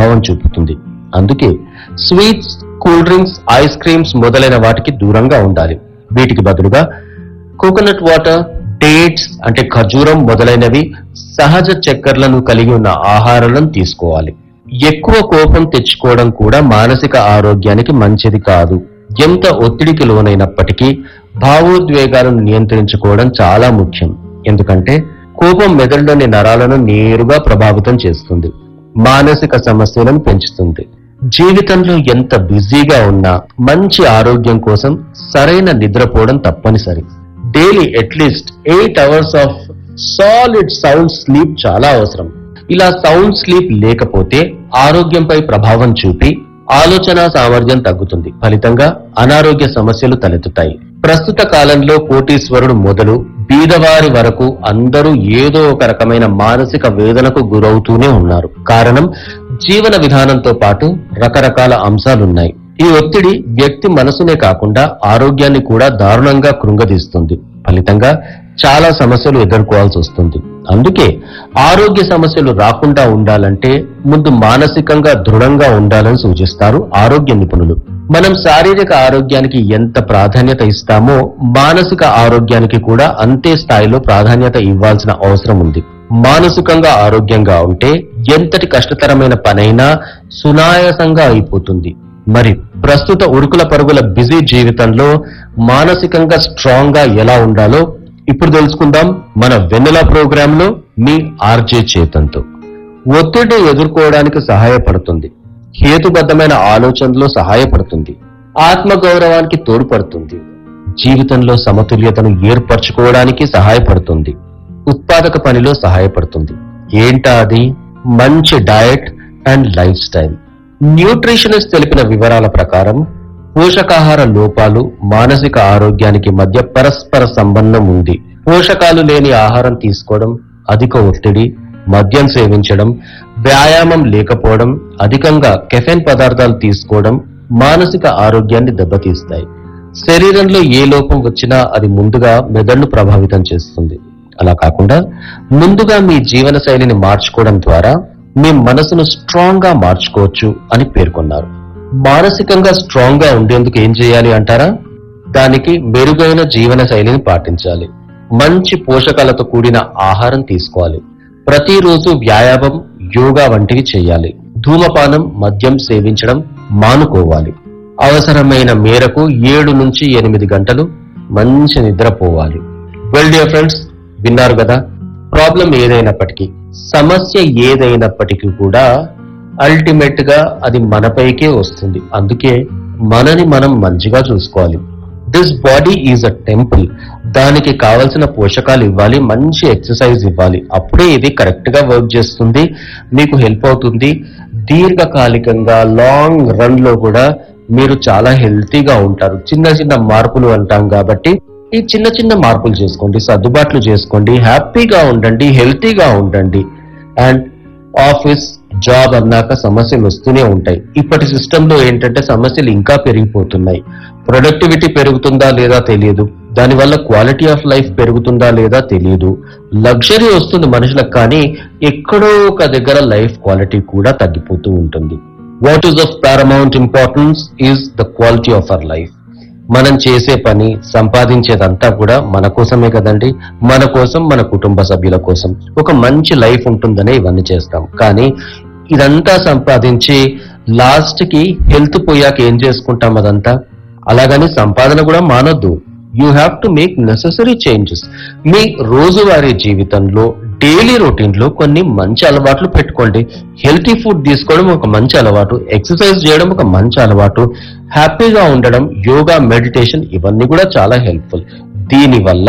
ప్రభావం చూపుతుంది అందుకే sweets cool drinks ice creams మొదలైన వాటికి దూరంగా ఉండాలి వీటికి బదులుగా కోకోనట్ వాటర్ డేట్స్ అంటే ఖర్జూరం మొదలైనవి సహజ చక్కెరలను కలిగి ఉన్న ఆహారాలను తీసుకోవాలి ఎక్కువ కోపం తెచ్చుకోవడం కూడా మానసిక ఆరోగ్యానికి మంచిది కాదు ఎంత ఒత్తిడికి లోనైనప్పటికీ భావోద్వేగాలను నియంత్రించుకోవడం చాలా ముఖ్యం ఎందుకంటే కోపం మెదడులోని నరాలను నేరుగా ప్రభావితం చేస్తుంది మానసిక సమస్యలను పెంచుతుంది జీవితంలో ఎంత బిజీగా ఉన్నా మంచి ఆరోగ్యం కోసం సరైన నిద్రపోవడం తప్పనిసరి daily at least eight hours of solid sound sleep చాలా అవసరం ఇలా సౌండ్ స్లీప్ లేకపోతే ఆరోగ్యంపై ప్రభావం చూపి ఆలోచన సామర్థ్యం తగ్గుతుంది ఫలితంగా అనారోగ్య సమస్యలు తలెత్తుతాయి ప్రస్తుత కాలంలో కోటీశ్వరుడు మొదలు బీదవారి వరకు అందరూ ఏదో ఒక రకమైన మానసిక వేదనకు గురవుతూనే ఉన్నారు కారణం జీవన విధానంతో పాటు రకరకాల అంశాలున్నాయి ఈ ఒత్తిడి వ్యక్తి మనసునే కాకుండా ఆరోగ్యాన్ని కూడా దారుణంగా కృంగదీస్తుంది ఫలితంగా చాలా సమస్యలు ఎదుర్కోవాల్సి వస్తుంది అందుకే ఆరోగ్య సమస్యలు రాకుండా ఉండాలంటే ముందు మానసికంగా దృఢంగా ఉండాలని సూచిస్తారు ఆరోగ్య నిపుణులు మనం శారీరక ఆరోగ్యానికి ఎంత ప్రాధాన్యత ఇస్తామో మానసిక ఆరోగ్యానికి కూడా అంతే స్థాయిలో ప్రాధాన్యత ఇవ్వాల్సిన అవసరం ఉంది మానసికంగా ఆరోగ్యంగా ఉంటే ఎంతటి కష్టతరమైన పనైనా సునాయాసంగా అయిపోతుంది మరి ప్రస్తుత ఉరుకుల పరుగుల బిజీ జీవితంలో మానసికంగా స్ట్రాంగ్ గా ఎలా ఉండాలో ఇప్పుడు తెలుసుకుందాం మన వెన్నెల ప్రోగ్రామ్ లో మీ ఆర్జే చేతంతో ఒత్తిడి ఎదుర్కోవడానికి సహాయపడుతుంది హేతుబద్ధమైన ఆలోచనలో సహాయపడుతుంది ఆత్మగౌరవానికి తోడ్పడుతుంది జీవితంలో సమతుల్యతను ఏర్పరచుకోవడానికి సహాయపడుతుంది ఉత్పాదక పనిలో సహాయపడుతుంది ఏంటా అది మంచి diet and lifestyle nutritionist తెలిపిన వివరాల ప్రకారం పోషకాహార లోపాలు మానసిక ఆరోగ్యానికి మధ్య పరస్పర సంబంధం ఉంది పోషకాలు లేని ఆహారం తీసుకోవడం అధిక ఒత్తిడి మద్యం సేవించడం వ్యాయామం లేకపోవడం అధికంగా కెఫెన్ పదార్థాలు తీసుకోవడం మానసిక ఆరోగ్యాన్ని దెబ్బతీస్తాయి శరీరంలో ఏ లోపం వచ్చినా అది ముందుగా మెదడును ప్రభావితం చేస్తుంది అలా కాకుండా ముందుగా మీ జీవన శైలిని మార్చుకోవడం ద్వారా మీ మనసును స్ట్రాంగ్ గా మార్చుకోవచ్చు అని పేర్కొన్నారు మానసికంగా స్ట్రాంగ్ గా ఉండేందుకు ఏం చేయాలి అంటారా దానికి మెరుగైన జీవన శైలిని పాటించాలి మంచి పోషకాలతో కూడిన ఆహారం తీసుకోవాలి ప్రతిరోజు వ్యాయామం యోగా వంటివి చేయాలి ధూమపానం మద్యం సేవించడం మానుకోవాలి అవసరమైన మేరకు ఏడు నుంచి ఎనిమిది గంటలు మంచి నిద్రపోవాలి వెల్ డియర్ ఫ్రెండ్స్ విన్నారు కదా ప్రాబ్లం ఏదైనప్పటికీ సమస్య ఏదైనప్పటికీ కూడా అల్టిమేట్ గా అది మనపైకే వస్తుంది అందుకే మనని మనం మంచిగా చూసుకోవాలి this body is a temple దానికి కావలసిన పోషకాలు ఇవ్వాలి మంచి ఎక్సర్సైజ్ ఇవ్వాలి అప్పుడే ఇది కరెక్ట్ గా వర్క్ చేస్తుంది మీకు హెల్ప్ అవుతుంది దీర్ఘకాలికంగా లాంగ్ రన్ లో కూడా మీరు చాలా హెల్తీగా ఉంటారు చిన్న చిన్న మార్పులు అంటాం కాబట్టి ఈ చిన్న చిన్న మార్పులు చేసుకోండి సర్దుబాట్లు చేసుకోండి హ్యాపీగా ఉండండి హెల్తీగా ఉండండి అండ్ ఆఫీస్ జాబ్ అన్నాక సమస్యలు వస్తూనే ఉంటాయి ఇప్పటి సిస్టమ్ లో ఏంటంటే సమస్యలు ఇంకా పెరిగిపోతున్నాయి ప్రొడక్టివిటీ పెరుగుతుందా లేదా తెలియదు దానివల్ల క్వాలిటీ ఆఫ్ లైఫ్ పెరుగుతుందా లేదా తెలియదు లగ్జరీ వస్తుంది మనుషులకు కానీ ఎక్కడో ఒక దగ్గర లైఫ్ క్వాలిటీ కూడా తగ్గిపోతూ ఉంటుంది what is of paramount importance is the quality of our life మనం చేసే పని సంపాదించేదంతా కూడా మన కోసమే కదండి మన కోసం మన కుటుంబ సభ్యుల కోసం ఒక మంచి లైఫ్ ఉంటుందనే ఇవన్నీ చేస్తాం కానీ ఇదంతా సంపాదించి లాస్ట్ కి హెల్త్ పోయాక ఏం చేసుకుంటాం అదంతా అలాగని సంపాదన కూడా మానొద్దు you have to make necessary changes మీ రోజువారీ జీవితంలో డైలీ రొటీన్ లో కొన్ని మంచి అలవాట్లు పెట్టుకోండి హెల్తీ ఫుడ్ తీసుకోవడం ఒక మంచి అలవాటు ఎక్సర్సైజ్ చేయడం ఒక మంచి అలవాటు హ్యాపీగా ఉండడం యోగా మెడిటేషన్ ఇవన్నీ కూడా చాలా హెల్ప్ఫుల్ దీనివల్ల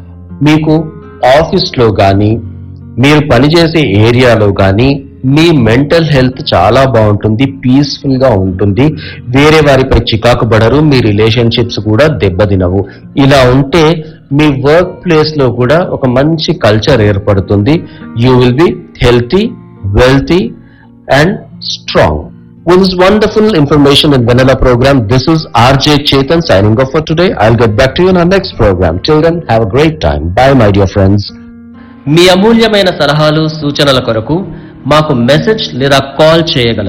మీకు ఆఫీస్ లో కానీ మీరు పనిచేసే ఏరియాలో కానీ మీ మెంటల్ హెల్త్ చాలా బాగుంటుంది పీస్ఫుల్ గా ఉంటుంది వేరే వారిపై చికాకు పడరు మీ రిలేషన్షిప్స్ కూడా దెబ్బతినవు ఇలా ఉంటే మీ వర్క్ ప్లేస్ లో కూడా ఒక మంచి కల్చర్ ఏర్పడుతుంది you will be healthy wealthy and strong With this wonderful information in Vanilla program, this is RJ Chetan signing off for today. I'll get back to you in our next program. Till then, have a great time. Bye, my dear friends. మీ అమూల్యమైన సలహాలు సూచనల కొరకు మాకు message లేదా call చేయగలరు